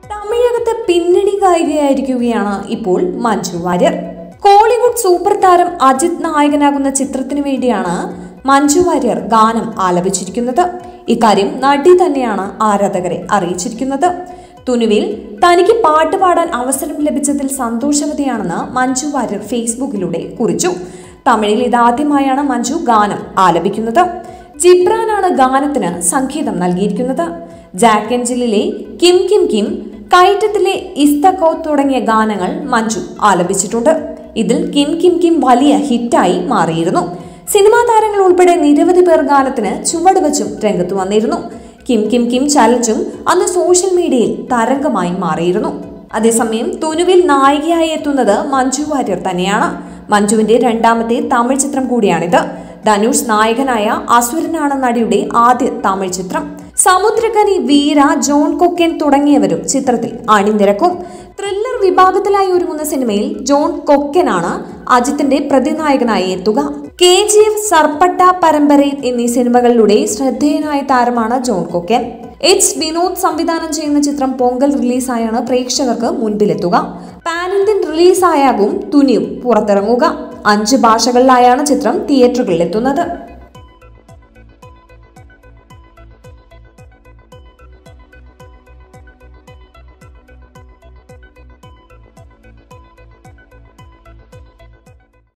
തമിഴകത്ത് പിന്നണി ഗായികയായിരിക്കുകയാണ് ഇപ്പോൾ മഞ്ജു വാര്യർ കോളിവുഡ് സൂപ്പർ താരം അജിത് നായകനാകുന്ന ചിത്രത്തിനു വേണ്ടിയാണ് മഞ്ജു വാര്യർ ഗാനം ആലപിച്ചിരിക്കുന്നത് ഇക്കാര്യം നടി തന്നെയാണ് ആരാധകരെ അറിയിച്ചിരിക്കുന്നത് തുനുവിൽ തനിക്ക് പാട്ട് പാടാൻ അവസരം ലഭിച്ചതിൽ സന്തോഷവതിയാണെന്ന് മഞ്ജു വാര്യർ ഫേസ്ബുക്കിലൂടെ കുറിച്ചു തമിഴിൽ ഇതാദ്യമായാണ് മഞ്ജു ഗാനം ആലപിക്കുന്നത് ജിബ്രാനാണ് ഗാനത്തിന് സംഗീതം നൽകിയിരിക്കുന്നത് ജാക്ക് ആൻഡ് ജില്ലിലെ കിം കിം കിം കയറ്റത്തിലെ ഇസ്തക്കോ തുടങ്ങിയ ഗാനങ്ങൾ മഞ്ജു ആലപിച്ചിട്ടുണ്ട് ഇതിൽ കിം കിം കിം വലിയ ഹിറ്റായി മാറിയിരുന്നു സിനിമാ താരങ്ങൾ ഉൾപ്പെടെ നിരവധി പേർ ഗാനത്തിന് ചുവട് വെച്ചും രംഗത്ത് വന്നിരുന്നു കിം കിം കിം ചലഞ്ചും അന്ന് സോഷ്യൽ മീഡിയയിൽ തരംഗമായി മാറിയിരുന്നു അതേസമയം തുനുവിൽ നായികയായി എത്തുന്നത് മഞ്ജു വാര്യർ തന്നെയാണ് മഞ്ജുവിന്റെ രണ്ടാമത്തെ തമിഴ് ചിത്രം കൂടിയാണിത് ധനുഷ് നായകനായ അസുരനാണ് നടിയുടെ ആദ്യ തമിഴ് ചിത്രം സമുദ്രകനി വീര ജോൺ കൊക്കൻ തുടങ്ങിയവരും ചിത്രത്തിൽ അണിനിരക്കും ത്രില്ലർ വിഭാഗത്തിലായി ഒരുങ്ങുന്ന സിനിമയിൽ ജോൺ കൊക്കനാണ് അജിത്തിന്റെ പ്രതിനായകനായി എത്തുക കെ ജി എഫ് സർപ്പട്ട പരമ്പരയിൽ എന്നീ സിനിമകളിലൂടെ ശ്രദ്ധേയനായ താരമാണ് ജോൺ കൊക്കൻ എച്ച് വിനോദ് സംവിധാനം ചെയ്യുന്ന ചിത്രം പൊങ്കൽ റിലീസായാണ് പ്രേക്ഷകർക്ക് മുൻപിലെത്തുക പാൻ ഇന്ത്യൻ റിലീസായാകും തുനിയും പുറത്തിറങ്ങുക അഞ്ച് ഭാഷകളിലായാണ് ചിത്രം തിയേറ്ററുകളിൽ എത്തുന്നത്